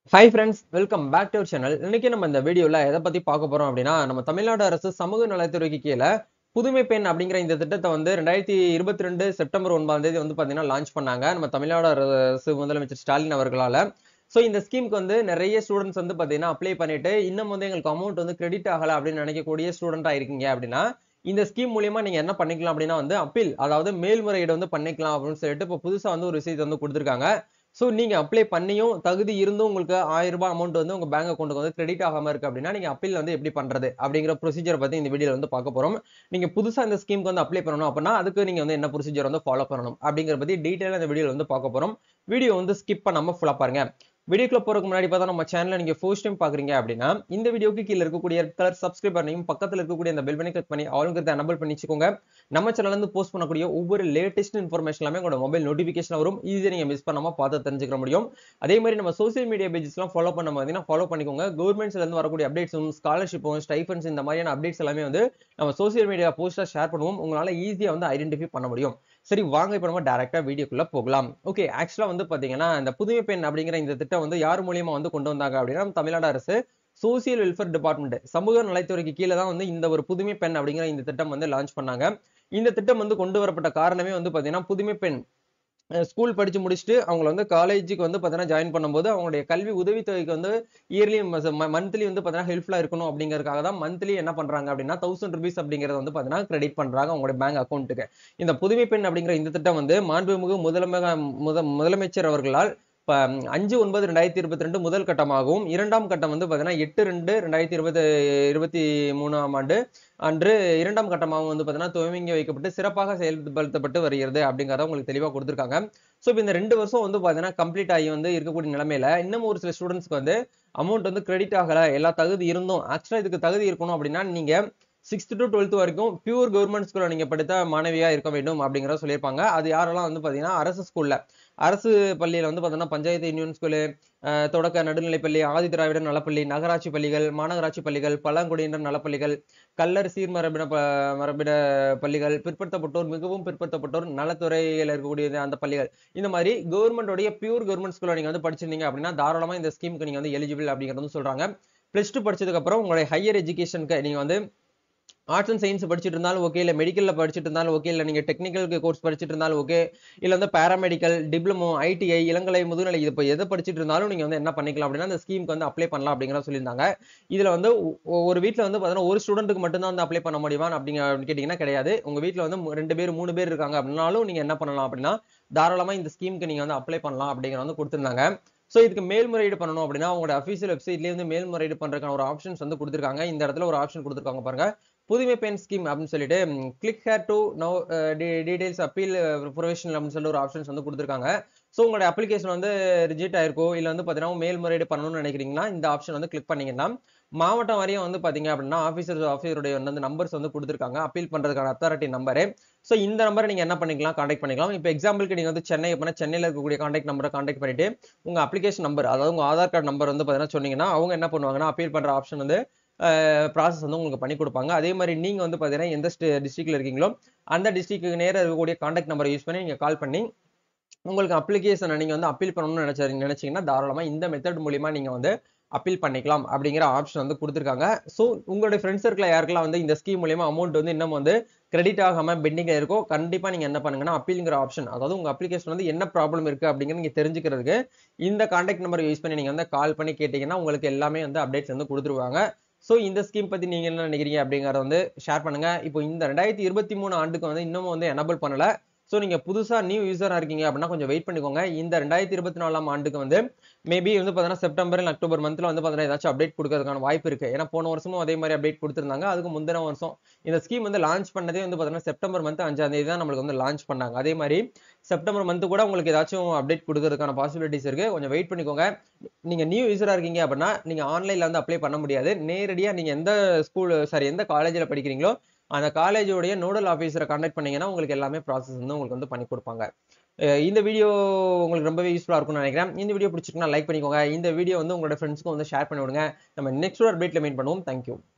hi friends welcome back to channel இன்னைக்கு நம்ம இந்த வீடியோல எதை பத்தி பார்க்க போறோம் அப்படின்னா நம்ம தமிழ்நாடு அரசு சமூக நலத்துறைக்கு கீழே புதுமை பெண் அப்படிங்கிற இந்த திட்டத்தை வந்து ரெண்டாயிரத்தி இருபத்தி ரெண்டு செப்டம்பர் ஒன்பதாம் தேதி வந்து பாத்தீங்கன்னா லான்ச் பண்ணாங்க நம்ம தமிழ்நாடு அரசு முதலமைச்சர் ஸ்டாலின் அவர்களால ஸோ இந்த ஸ்கீமுக்கு வந்து நிறைய ஸ்டூடெண்ட்ஸ் வந்து பாத்தீங்கன்னா அப்ளை பண்ணிட்டு இன்னும் வந்து எங்களுக்கு அமௌண்ட் வந்து கிரெடிட் ஆகல அப்படின்னு நினைக்கக்கூடிய ஸ்டூடெண்டா இருக்கீங்க அப்படின்னா இந்த ஸ்கீம் மூலியமா நீங்க என்ன பண்ணிக்கலாம் அப்படின்னா வந்து அப்பீல் அதாவது மேல்முறையீடு வந்து பண்ணிக்கலாம் அப்படின்னு சொல்லிட்டு இப்போ புதுசா வந்து ஒரு விஷயத்தை வந்து கொடுத்துருக்காங்க ஸோ நீங்க அப்ளை பண்ணியும் தகுதி இருந்தும் உங்களுக்கு ஆயிரம் ரூபாய் அமௌண்ட் வந்து உங்க பேங்க் அக்கௌண்ட்டுக்கு வந்து கிரெடிட் ஆகாம இருக்கு அப்படின்னா நீங்க அப்பீல் வந்து எப்படி பண்றது அப்படிங்கிற ப்ரொசீஜர் பத்தி இந்த வீடியோல வந்து பார்க்க போறோம் நீங்க புதுசா இந்த ஸ்கீமுக்கு வந்து அப்ளை பண்ணணும் அப்படின்னா அதுக்கு நீங்க வந்து என்ன ப்ரொசீஜர் வந்து ஃபாலோ பண்ணணும் அப்படிங்கிற பத்தி டீட்டெயிலாக இந்த வீடியோல வந்து பார்க்க போறோம் வீடியோ வந்து ஸ்கிப் பண்ணாம ஃபுல்லா பாருங்க வீடியோக்குள்ள போறதுக்கு முன்னாடி பார்த்தா நம்ம சேனலை நீங்க ஃபர்ஸ்ட் டைம் பாக்குறீங்க அப்படின்னா இந்த வீடியோக்கு கீழே இருக்கக்கூடிய கலர் சப்ஸ்கிரைப் பண்ணியும் பக்கத்துல இருக்கக்கூடிய அந்த பெல் பண்ணி கிளிக் பண்ணி ஆளுங்கிறத எனபிள் பண்ணி வச்சுக்கோங்க நம்ம சேனல்ல இருந்து போஸ்ட் பண்ணக்கூடிய ஒவ்வொரு லேட்டஸ்ட் இன்ஃபர்மேஷன் எல்லாமே உங்களோட மொபைல் நோட்டிஃபிகேஷன் வரும் ஈஸியாக நீங்க மிஸ் பண்ணாம பார்த்து தெரிஞ்சுக்க முடியும் அதே மாதிரி நம்ம சோசியல் மீடியா பேஜஸ்லாம் ஃபாலோ பண்ண பார்த்தீங்கன்னா ஃபாலோ பண்ணிக்கோங்க கவர்மெண்ட்ஸ்ல இருந்து வரக்கூடிய அப்டேட்ஸும் ஸ்காலர்ஷிப்பும் ஸ்டைஃபன்ஸ் இந்த மாதிரியான அப்டேட்ஸ் எல்லாமே வந்து நம்ம சோசியல் மீடியா போஸ்டா ஷேர் பண்ணுவோம் உங்களால ஈஸியா வந்து ஐடென்டிஃபை பண்ண முடியும் சரி வாங்க இப்போ நம்ம டேரக்டா வீடியோக்குள்ள போகலாம் ஓகே ஆக்சுவலா வந்து பாத்தீங்கன்னா இந்த புதுமை பெண் அப்படிங்கிற இந்த திட்டம் வந்து யார் மூலியமா வந்து கொண்டு வந்தாங்க அப்படின்னா நம்ம தமிழ்நாடு அரசு சோசியல் வெல்ஃபேர் டிபார்ட்மெண்ட் சமூக நலத்துறைக்கு கீழே தான் வந்து இந்த ஒரு புதுமை பெண் அப்படிங்கிற இந்த திட்டம் வந்து லான்ச் பண்ணாங்க இந்த திட்டம் வந்து கொண்டு வரப்பட்ட காரணமே வந்து பாத்தீங்கன்னா புதுமை பெண் ஸ்கூல் படிச்சு முடிச்சுட்டு அவங்களை வந்து காலேஜுக்கு வந்து பார்த்தீங்கன்னா ஜாயின் பண்ணும்போது அவங்களுடைய கல்வி உதவித்தொகைக்கு வந்து இயர்லி மந்த்லி வந்து பார்த்தீங்கன்னா ஹெல்ப்ஃபுல்லாக இருக்கணும் அப்படிங்கிறதுக்காக தான் மந்த்லி என்ன பண்ணுறாங்க அப்படின்னா தௌசண்ட் ருபீஸ் அப்படிங்கிறத வந்து பார்த்தீங்கன்னா கிரெடிட் பண்ணுறாங்க அவங்களுடைய பேங்க் அக்கௌண்ட்டுக்கு இந்த புதுமை பெண் அப்படிங்கிற இந்த திட்டம் வந்து மாண்புமிகு முதலமை முத முதலமைச்சர் அவர்களால் இப்போ அஞ்சு ஒன்பது ரெண்டாயிரத்தி இருபத்தி ரெண்டு முதல் கட்டமாகவும் இரண்டாம் கட்டம் வந்து பார்த்தீங்கன்னா எட்டு ரெண்டு ரெண்டாயிரத்தி இருபத்தி இருபத்தி மூணாம் ஆண்டு அன்று இரண்டாம் கட்டமாகவும் வந்து பார்த்தீங்கன்னா துவங்கி வைக்கப்பட்டு சிறப்பாக செயல்படுத்தப்பட்டு வருகிறது அப்படிங்கிறத உங்களுக்கு தெளிவாக கொடுத்துருக்காங்க ஸோ இப்போ இந்த ரெண்டு வருஷம் வந்து பார்த்தீங்கன்னா கம்ப்ளீட் ஆகி வந்து இருக்கக்கூடிய நிலைமையில இன்னும் ஒரு சில ஸ்டூடெண்ட்ஸ்க்கு வந்து அமௌண்ட் வந்து கிரெடிட் ஆகலை எல்லா தகுதி இருந்தும் ஆக்சுவலாக இதுக்கு தகுதி இருக்கணும் அப்படின்னா நீங்கள் சிக்ஸ்த் டு டுவெல்த் வரைக்கும் பியூர் கவர்மெண்ட் ஸ்கூல்ல நீங்க படித்த மாணவியா இருக்க வேண்டும் அப்படிங்கிறத சொல்லியிருப்பாங்க அது யாரெல்லாம் வந்து பாத்தீங்கன்னா அரசு ஸ்கூல்ல அரசு பள்ளியில வந்து பாத்தீங்கன்னா பஞ்சாயத்து யூனியன் ஸ்கூலு தொடக்க நடுநிலைப்பள்ளி ஆதி திராவிடர் நலப்பள்ளி நகராட்சி பள்ளிகள் மாநகராட்சி பள்ளிகள் பழங்குடியினர் நலப்பள்ளிகள் கல்லர் சீர்மரபின மரபின பள்ளிகள் பிற்படுத்தப்பட்டோர் மிகவும் பிற்படுத்தப்பட்டோர் நலத்துறையில் இருக்கக்கூடிய அந்த பள்ளிகள் இந்த மாதிரி கவர்மெண்டோடைய பியூர் கவர்மெண்ட் ஸ்கூல்ல நீங்க வந்து படிச்சிருந்தீங்க அப்படின்னா தாராளமா இந்த ஸ்கீமுக்கு நீங்க வந்து எலிஜிபிள் அப்படிங்கிறது சொல்றாங்க பிளஸ் டூ படிச்சதுக்கு அப்புறம் உங்களுடைய ஹையர் எஜுகேஷனுக்கு நீங்க வந்து ஆர்ட்ஸ் அண்ட் சயின்ஸ் படிச்சுட்டு இருந்தாலும் ஓகே இல்லை மெடிக்கலில் படிச்சுட்டு இருந்தாலும் ஓகே இல்லை நீங்கள் டெக்னிக்கல் கோர்ஸ் படிச்சுட்டு இருந்தாலும் ஓகே இல்லை வந்து பேராமெடிக்கல் டிப்ளமோ ஐடிஐ இளங்கலை முதுநிலை இது இப்போ எதை படிச்சுட்டு இருந்தாலும் நீங்கள் வந்து என்ன பண்ணிக்கலாம் அப்படின்னா அந்த ஸ்கீமுக்கு வந்து அப்ளை பண்ணலாம் அப்படிங்கிற சொல்லியிருந்தாங்க இதில் வந்து ஒரு வீட்டில் வந்து பார்த்தீங்கன்னா ஒரு ஸ்டூடெண்ட்டுக்கு மட்டும்தான் வந்து அப்ளை பண்ண முடியுமா அப்படிங்க அப்படின்னு கேட்டிங்கன்னா கிடையாது உங்கள் வீட்டில் வந்து ரெண்டு பேர் மூணு பேர் இருக்காங்க அப்படின்னாலும் நீங்கள் என்ன பண்ணலாம் அப்படின்னா தாராளமாக இந்த ஸ்கீமுக்கு நீங்கள் வந்து அப்ளை பண்ணலாம் அப்படிங்கிற வந்து கொடுத்துருந்தாங்க ஸோ இதுக்கு மேல்முறையீடு பண்ணணும் அப்படின்னா உங்களோட அஃபீஷியல் வெப்சைட்லேயே வந்து மேல்முறையீடு பண்ணுறதுக்கான ஒரு ஆப்ஷன்ஸ் வந்து கொடுத்துருக்காங்க இந்த இடத்துல ஒரு ஆப்ஷன் கொடுத்துருக்காங்க பாருங்க புதுமை பெண் ஸ்கீம் அப்படின்னு சொல்லிட்டு click here to know details appeal professional அப்படின்னு சொல்லி ஒரு ஆப்ஷன்ஸ் வந்து கொடுத்துருக்காங்க ஸோ உங்களோட அப்ளிகேஷன் வந்து ரிஜெக்ட் ஆயிருக்கோ இல்லை வந்து பார்த்தீங்கன்னா மேல்முறையீடு பண்ணணும்னு நினைக்கிறீங்கன்னா இந்த ஆப்ஷன் வந்து கிளிக் பண்ணீங்கன்னா மாவட்டம் வரையும் வந்து பார்த்தீங்க அப்படின்னா ஆஃபீஸர் ஆஃபீஸருடைய வந்து நம்பர்ஸ் வந்து கொடுத்துருக்காங்க அப்பீல் பண்ணுறதுக்கான அத்தாரிட்டி நம்பரு ஸோ இந்த நம்பரை நீங்கள் என்ன பண்ணிக்கலாம் காண்டாக்ட் பண்ணிக்கலாம் இப்போ எக்ஸாம்பிளுக்கு நீங்கள் வந்து சென்னை அப்படின்னா சென்னையில் இருக்கக்கூடிய காண்டாக்ட் நம்பரை காண்டாக்ட் பண்ணிட்டு உங்கள் அப்ளிகேஷன் நம்பர் அதாவது உங்கள் ஆதார் கார்டு நம்பர் வந்து பார்த்தீங்கன்னா சொன்னீங்கன்னா அவங்க என்ன பண்ணுவாங்கன்னா அப்பீல் பண்ணுற ஆப்ஷன் வந்து ப்ராசஸ் வந்து உங்களுக்கு பண்ணி கொடுப்பாங்க அதே மாதிரி நீங்கள் வந்து பார்த்தீங்கன்னா எந்த டிஸ்ட்ரிக்ட்ல இருக்கீங்களோ அந்த டிஸ்ட்ரிக்ட்டுக்கு நேராக இருக்கக்கூடிய காண்டாக்ட் நம்பரை யூஸ் பண்ணி நீங்கள் கால் பண்ணி உங்களுக்கு அப்ளிகேஷனை நீங்கள் வந்து அப்பீல் பண்ணணும்னு நினைச்ச நினைச்சீங்கன்னா தாராளமாக இந்த மெத்தட் மூலியமா நீங்கள் வந்து அப்பீல் பண்ணிக்கலாம் அப்படிங்கிற ஆப்ஷன் வந்து கொடுத்துருக்காங்க ஸோ உங்களுடைய ஃப்ரெண்ட்ஸ் சர்க்கிள் யாருக்கெல்லாம் வந்து இந்த ஸ்கீம் மூலியமா அமௌண்ட் வந்து இன்னும் வந்து கிரெடிட் ஆகாம பெண்டிங்ல இருக்கோ கண்டிப்பா நீங்க என்ன பண்ணுங்கன்னா அப்பீல்ங்கிற ஆப்ஷன் அதாவது உங்க அப்ளிகேஷன் வந்து என்ன ப்ராப்ளம் இருக்கு அப்படிங்கிறது நீங்க தெரிஞ்சுக்கிறதுக்கு இந்த கான்டாக்ட் நம்பர் யூஸ் பண்ணி நீங்க வந்து கால் பண்ணி கேட்டீங்கன்னா உங்களுக்கு எல்லாமே வந்து அப்டேட்ஸ் வந்து கொடுத்துருவாங்க ஸோ இந்த ஸ்கீம் பத்தி நீங்க என்ன நினைக்கிறீங்க அப்படிங்கறத வந்து ஷேர் பண்ணுங்க இப்போ இந்த ரெண்டாயிரத்தி இருபத்தி மூணு ஆண்டுக்கு வந்து இன்னமும் வந்து எனபிள் பண்ணல ஸோ நீங்கள் புதுசாக நியூ யூஸராக இருக்கீங்க அப்படின்னா கொஞ்சம் வெயிட் பண்ணிக்கோங்க இந்த ரெண்டாயிரத்தி இருபத்தி நாலாம் ஆண்டுக்கு வந்து மேபி வந்து பார்த்தீங்கன்னா செப்டம்பர் இல்லை அக்டோபர் மந்த்தில் வந்து பார்த்தீங்கன்னா ஏதாச்சும் அப்டேட் கொடுக்கறதுக்கான வாய்ப்பு இருக்குது ஏன்னா போன வருஷமும் அதே மாதிரி அப்டேட் கொடுத்துருந்தாங்க அதுக்கு முந்தின வருஷம் இந்த ஸ்கீம் வந்து லான்ச் பண்ணதே வந்து பார்த்தீங்கன்னா செப்டம்பர் மந்த் அஞ்சாம் தேதி தான் நம்மளுக்கு வந்து லான்ச் பண்ணாங்க அதே மாதிரி செப்டம்பர் மந்த் கூட உங்களுக்கு ஏதாச்சும் அப்டேட் கொடுக்கறதுக்கான பாசிபிலிட்டிஸ் இருக்குது கொஞ்சம் வெயிட் பண்ணிக்கோங்க நீங்கள் நியூ யூஸராக இருக்கீங்க அப்படின்னா நீங்கள் ஆன்லைனில் வந்து அப்ளை பண்ண முடியாது நேரடியாக நீங்கள் எந்த ஸ்கூல் சாரி எந்த காலேஜில் படிக்கிறீங்களோ அந்த காலேஜோடைய நோடல் ஆஃபீஸரை கான்டாக்ட் பண்ணீங்கன்னா உங்களுக்கு எல்லாமே ப்ராசஸ் வந்து உங்களுக்கு வந்து பண்ணி கொடுப்பாங்க இந்த வீடியோ உங்களுக்கு ரொம்பவே யூஸ்ஃபுல்லாக இருக்கும்னு நினைக்கிறேன் இந்த வீடியோ பிடிச்சிருக்குன்னா லைக் பண்ணிக்கோங்க இந்த வீடியோ வந்து உங்களோட ஃப்ரெண்ட்ஸ்க்கும் வந்து ஷேர் பண்ணி விடுங்க நம்ம நெக்ஸ்ட் ஒரு அப்டேட்ல மீட் பண்ணுவோம் தேங்க்யூ